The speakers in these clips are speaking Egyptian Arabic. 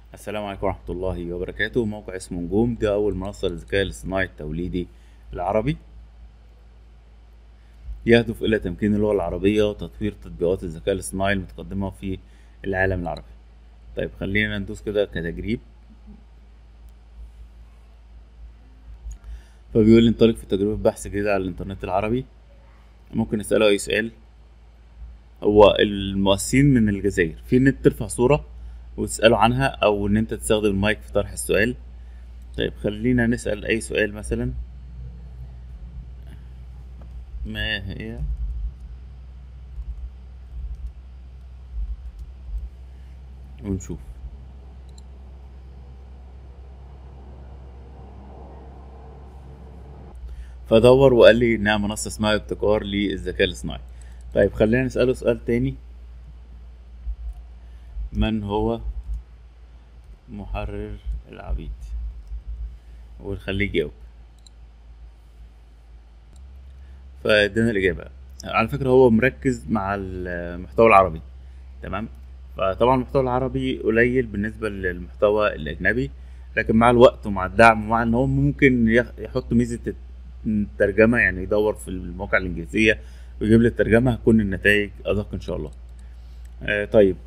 السلام عليكم ورحمة الله وبركاته موقع اسمه نجوم ده أول منصة للذكاء الاصطناعي التوليدي العربي يهدف إلى تمكين اللغة العربية وتطوير تطبيقات الذكاء الاصطناعي المتقدمة في العالم العربي طيب خلينا ندوس كده كتجريب فبيقول لي انطلق في تجربة بحث جديدة على الإنترنت العربي ممكن نسأله أي سؤال هو المؤسسين من الجزائر في إن أنت ترفع صورة وتسأله عنها أو إن أنت تستخدم المايك في طرح السؤال طيب خلينا نسأل أي سؤال مثلا ما هي ونشوف فدور وقال لي انها منصة اسمها ابتكار للذكاء الاصطناعي طيب خلينا نسأله سؤال تاني من هو محرر العبيد ونخليه يجاوب فادانا الإجابة على فكرة هو مركز مع المحتوى العربي تمام فطبعا المحتوى العربي قليل بالنسبة للمحتوى الأجنبي لكن مع الوقت ومع الدعم ومع ان هو ممكن يح- يحط ميزة الترجمة يعني يدور في المواقع الإنجليزية ويجيب لي الترجمة هتكون النتائج أدق إن شاء الله آه طيب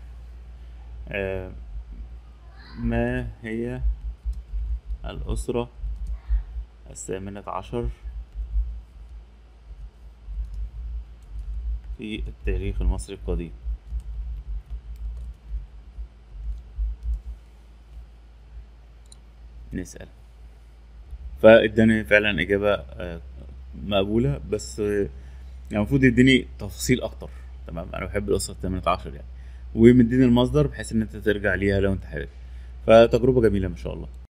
آه ما هي الأسرة الثامنة عشر في التاريخ المصري القديم نسأل فاداني فعلا إجابة آه، مقبولة بس آه، يعني المفروض يديني تفاصيل أكتر تمام أنا بحب الأسرة الثامنة عشر يعني ومديني المصدر بحيث إن أنت ترجع ليها لو أنت حابب فتجربة جميلة ما شاء الله